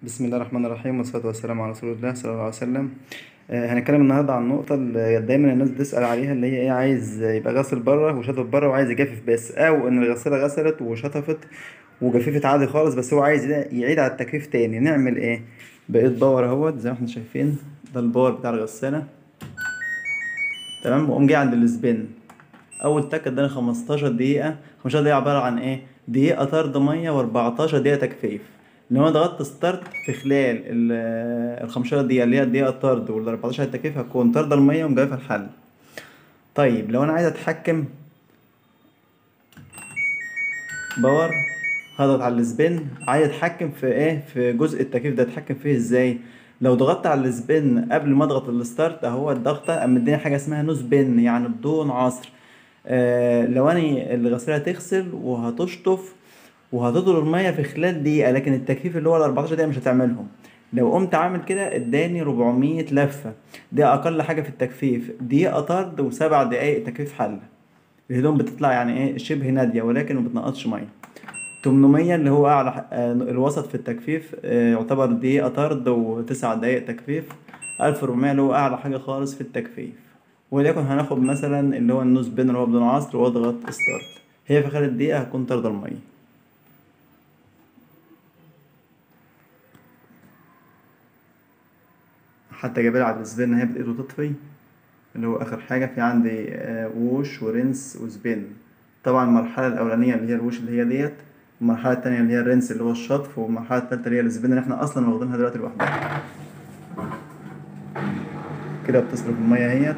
بسم الله الرحمن الرحيم والصلاة والسلام على رسول الله صلى الله عليه وسلم آه، هنتكلم النهاردة عن النقطة اللي دايما الناس بتسأل عليها اللي هي ايه عايز يبقى غسل بره وشطف بره وعايز يجفف بس أو إن الغسالة غسلت وشطفت وجففت عادي خالص بس هو عايز يعيد على التجفيف تاني نعمل ايه؟ بقيت باور اهوت زي ما احنا شايفين ده الباور بتاع الغسالة تمام وأقوم جاي عند السبين أول تك اداني 15 دقيقة 15 دقيقة عبارة عن ايه؟ دقيقة طرد مية و14 دقيقة تجفيف لو انا ضغطت ستارت في خلال ال 15 دقيقة اللي هي الدقيقة الطرد وال 14 التكييف هتكون طاردة المية ومجففة الحل طيب لو انا عايز اتحكم باور هضغط على السبين عايز اتحكم في ايه في جزء التكييف ده اتحكم فيه ازاي لو ضغطت على السبين قبل ما اضغط الستارت اهو الضغطة قام مديني حاجة اسمها نو سبين يعني بدون عصر آه لو انا الغسالة تغسل وهتشطف وهتطول المية في خلال دقيقة لكن التجفيف اللي هو ال 14 دقيقة مش هتعملهم لو قمت عامل كده اداني 400 لفة دي أقل حاجة في التجفيف دقيقة طرد وسبع دقايق تجفيف حلة الهدوم بتطلع يعني ايه شبه نادية ولكن مبتنقطش مية 800 اللي هو أعلى ح- آه، الوسط في التجفيف آه، يعتبر دقيقة طرد وتسع دقايق تجفيف 1400 اللي هو أعلى حاجة خالص في التجفيف وليكن هناخد مثلا اللي هو النوز بين اللي هو بدون عصر واضغط ستارت هي في خلال الدقيقة هتكون طرد المية حتى جايبلها على السبين ان هي بالايد وتطفي اللي هو اخر حاجه في عندي آه، ووش ورنس وسبين طبعا المرحله الاولانيه اللي هي الوش اللي هي ديت المرحله التانية اللي هي الرنس اللي هو الشطف والمرحله التالتة اللي هي السبين اللي احنا اصلا واخدينها دلوقتي لوحدها كده بتصرف الميه اهيت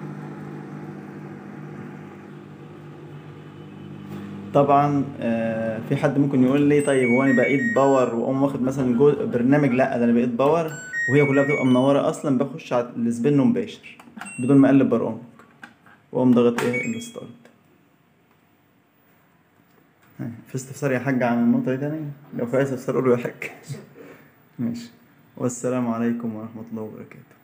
طبعا آه، في حد ممكن يقول لي طيب هو انا بقيت باور واقوم واخد مثلا جو برنامج لا ده انا بقيت باور وهي كلها بتبقى منوره اصلا بخش على السبين مباشر بدون ما اقلب برامج واقوم ضاغط ايه الستارت ها، في استفسار يا حاج عن النقطه دي تاني لو في اي استفسار قولوا يا حاج ماشي والسلام عليكم ورحمه الله وبركاته